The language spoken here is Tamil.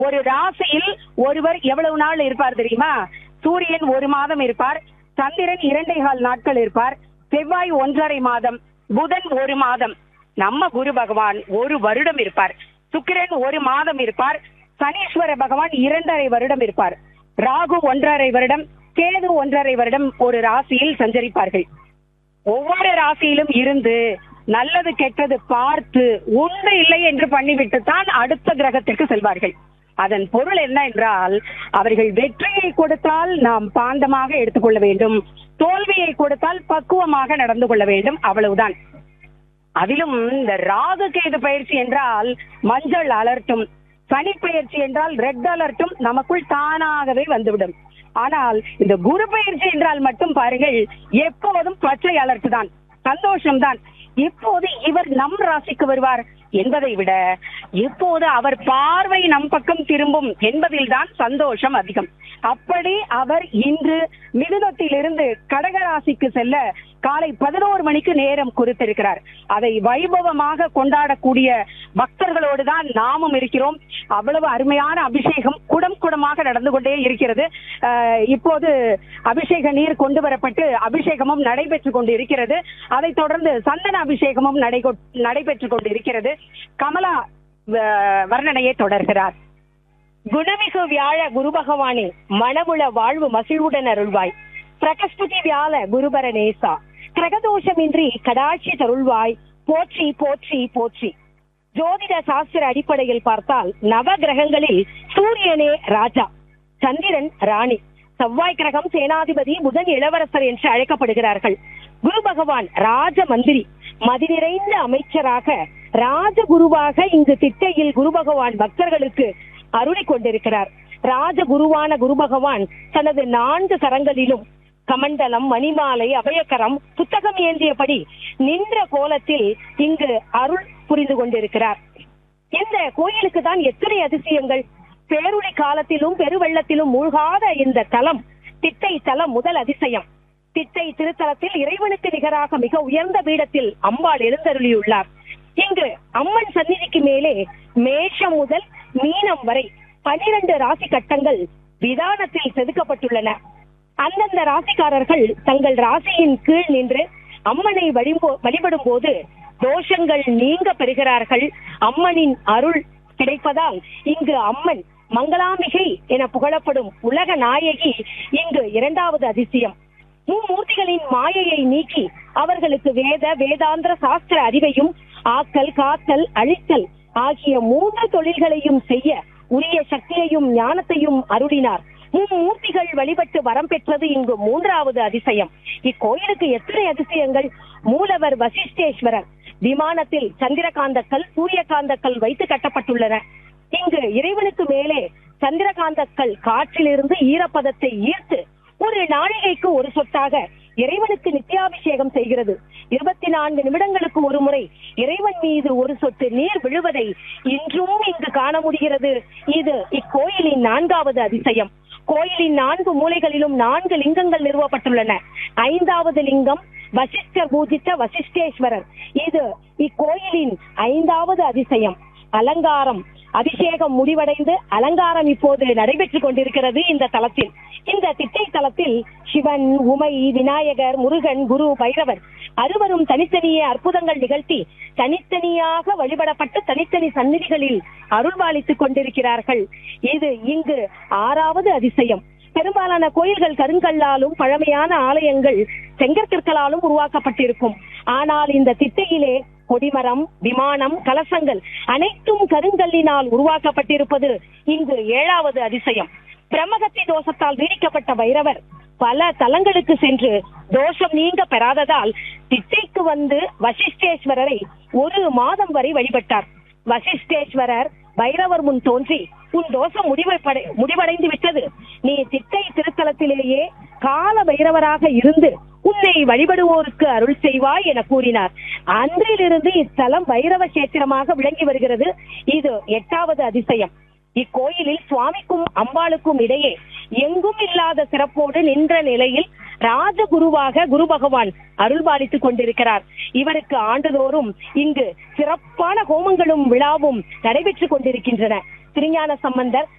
ஒரு ராசியில் ஒருவர் எவ்வளவு நாள் இருப்பார் தெரியுமா சூரியன் ஒரு மாதம் இருப்பார் சந்திரன் இரண்டே கால் நாட்கள் இருப்பார் செவ்வாய் ஒன்றரை மாதம் புதன் ஒரு மாதம் நம்ம குரு பகவான் ஒரு வருடம் இருப்பார் சுக்கிரன் ஒரு மாதம் இருப்பார் சனீஸ்வர பகவான் இரண்டரை வருடம் இருப்பார் ராகு ஒன்றரை வருடம் கேது ஒன்றரை வருடம் ஒரு ராசியில் சஞ்சரிப்பார்கள் ஒவ்வொரு ராசியிலும் இருந்து நல்லது கெட்டது பார்த்து உண்டு இல்லை என்று பண்ணிவிட்டு தான் அடுத்த கிரகத்திற்கு செல்வார்கள் அதன் பொருள் என்ன என்றால் அவர்கள் வெற்றியை கொடுத்தால் நாம் பாந்தமாக எடுத்துக்கொள்ள வேண்டும் தோல்வியை கொடுத்தால் பக்குவமாக நடந்து கொள்ள வேண்டும் அவ்வளவுதான் அதிலும் இந்த ராகு கேது பயிற்சி என்றால் மஞ்சள் அலர்ட்டும் சனி பயிற்சி என்றால் ரெட் அலர்ட்டும் நமக்குள் தானாகவே வந்துவிடும் ஆனால் இந்த குரு பயிற்சி என்றால் மட்டும் பாருங்கள் எப்போதும் பச்சை அலர்ட் தான் சந்தோஷம்தான் எப்போது இவர் நம் ராசிக்கு வருவார் என்பதை விட எப்போது அவர் பார்வை நம் பக்கம் திரும்பும் என்பதில் தான் சந்தோஷம் அதிகம் அப்படி அவர் இன்று மிதுனத்திலிருந்து கடக ராசிக்கு செல்ல காலை பதினோரு மணிக்கு நேரம் குறித்திருக்கிறார் அதை வைபவமாக கொண்டாடக்கூடிய பக்தர்களோடு தான் நாமும் இருக்கிறோம் அவ்வளவு அருமையான அபிஷேகம் குடம் குடமாக நடந்து கொண்டே இருக்கிறது அஹ், இப்போது அபிஷேக நீர் கொண்டு வரப்பட்டு அபிஷேகமும் நடைபெற்றுக் கொண்டு இருக்கிறது அதைத் தொடர்ந்து சந்தன அபிஷேகமும் நடைகொ- நடைபெற்றுக் கொண்டு இருக்கிறது கமலா அஹ், வர்ணனையை தொடர்கிறார் குணமிகு வியாழ குரு பகவானே மனமுள வாழ்வு மகிழ்வுடன் அருள்வாய் பிரகஸ்பதி வியாழ குருபர நேசா கிரகதோஷமின்றி கடாட்சி தருள்வாய் போற்றி போற்றி போற்றி ஜோதிட சாஸ்திர அடிப்படையில் பார்த்தால் நவ கிரகங்களில் சூரியனே ராஜா சந்திரன் ராணி செவ்வாய் கிரகம் சேனாதிபதி புதன் இளவரசர் என்று அழைக்கப்படுகிறார்கள் குரு பகவான் ராஜ மந்திரி மதி நிறைந்த அமைச்சராக ராஜகுருவாக இங்கு திட்டையில் குரு பகவான் பக்தர்களுக்கு அருளி கொண்டிருக்கிறார் ராஜகுருவான குரு பகவான் தனது நான்கு கரங்களிலும் கமண்டலம் மணிமாலை அபயக்கரம் புத்தகம் ஏந்தியபடி நின்ற கோலத்தில் இங்கு அருள் புரிந்து கொண்டிருக்கிறார் இந்த கோயிலுக்கு தான் எத்தனை அதிசயங்கள் பேருளி காலத்திலும் பெருவெள்ளத்திலும் மூழ்காத இந்த தலம் திட்டை தலம் முதல் அதிசயம் திட்டை திருத்தலத்தில் இறைவனுக்கு நிகராக மிக உயர்ந்த பீடத்தில் அம்பாள் எழுந்தருளியுள்ளார் இங்கு அம்மன் சந்நிதிக்கு மேலே மேஷம் முதல் மீனம் வரை பனிரெண்டு ராசி கட்டங்கள் விதானத்தில் செதுக்கப்பட்டுள்ளன அந்தந்த ராசிக்காரர்கள் தங்கள் ராசியின் கீழ் நின்று அம்மனை வழிபோ- வழிபடும் போது தோஷங்கள் நீங்க பெறுகிறார்கள் அம்மனின் அருள் கிடைப்பதால் இங்கு அம்மன் மங்களாம்பிகை என புகழப்படும் உலக நாயகி இங்கு இரண்டாவது அதிசயம் மும்மூர்த்திகளின் மாயையை நீக்கி அவர்களுக்கு வேத வேதாந்திர சாஸ்திர அறிவையும் ஆக்கல் காத்தல் அழித்தல் ஆகிய மூன்று தொழில்களையும் செய்ய உரிய சக்தியையும் ஞானத்தையும் அருளினார் மும்மூர்த்திகள் வழிபட்டு வரம் பெற்றது இங்கு மூன்றாவது அதிசயம் இக்கோயிலுக்கு எத்தனை அதிசயங்கள் மூலவர் வசிஷ்டேஸ்வரர் விமானத்தில் சந்திரகாந்தக்கல் சூரியகாந்தக்கல் வைத்து கட்டப்பட்டுள்ளன இங்கு இறைவனுக்கு மேலே சந்திரகாந்தக்கல் காற்றிலிருந்து ஈரப்பதத்தை ஈர்த்து ஒரு நாழிகைக்கு ஒரு சொட்டாக இறைவனுக்கு நித்தியாபிஷேகம் செய்கிறது இருபத்தி நான்கு நிமிடங்களுக்கு ஒரு முறை இறைவன் மீது ஒரு சொட்டு நீர் விழுவதை இன்றும் இங்கு காண முடிகிறது இது இக்கோயிலின் நான்காவது அதிசயம் கோயிலின் நான்கு மூலைகளிலும் நான்கு லிங்கங்கள் நிறுவப்பட்டுள்ளன ஐந்தாவது லிங்கம் வசிஷ்டர் பூஜித்த வசிஷ்டேஸ்வரர் இது இக்கோயிலின் ஐந்தாவது அதிசயம் அலங்காரம் அபிஷேகம் முடிவடைந்து அலங்காரம் இப்போது நடைபெற்றுக் கொண்டிருக்கிறது இந்த தலத்தில் இந்த திட்டை தலத்தில் சிவன் உமை விநாயகர் முருகன் குரு பைரவர் அறுவரும் தனித்தனியே அற்புதங்கள் நிகழ்த்தி தனித்தனியாக வழிபடப்பட்டு தனித்தனி சந்நிதிகளில் அருள்பாலித்துக் கொண்டிருக்கிறார்கள் இது இங்கு ஆறாவது அதிசயம் பெரும்பாலான கோயில்கள் கருங்கல்லாலும் பழமையான ஆலயங்கள் செங்கற்கற்களாலும் உருவாக்கப்பட்டிருக்கும் ஆனால் இந்த திட்டையிலே கொடிமரம் விமானம் கலசங்கள் அனைத்தும் கருங்கல்லினால் உருவாக்கப்பட்டிருப்பது இங்கு ஏழாவது அதிசயம் பிரம்மகத்தி தோஷத்தால் வீடிக்கப்பட்ட பைரவர் பல தலங்களுக்கு சென்று தோஷம் நீங்க பெறாததால் திட்டைக்கு வந்து வசிஷ்டேஸ்வரரை ஒரு மாதம் வரை வழிபட்டார் வசிஷ்டேஸ்வரர் பைரவர் முன் தோன்றி உன் தோஷம் முடிவடை முடிவடைந்து விட்டது நீ திட்டை திருத்தலத்திலேயே கால பைரவராக இருந்து உன்னை வழிபடுவோருக்கு அருள் செய்வாய் என கூறினார் அன்றிலிருந்து இத்தலம் பைரவ கஷேத்திரமாக விளங்கி வருகிறது இது எட்டாவது அதிசயம் இக்கோயிலில் சுவாமிக்கும் அம்பாளுக்கும் இடையே எங்கும் இல்லாத சிறப்போடு நின்ற நிலையில் ராஜகுருவாக குரு பகவான் அருள்பாலித்துக் கொண்டிருக்கிறார் இவருக்கு ஆண்டுதோறும் இங்கு சிறப்பான ஹோமங்களும் விழாவும் நடைபெற்றுக் கொண்டிருக்கின்றன திருஞான சம்பந்தர்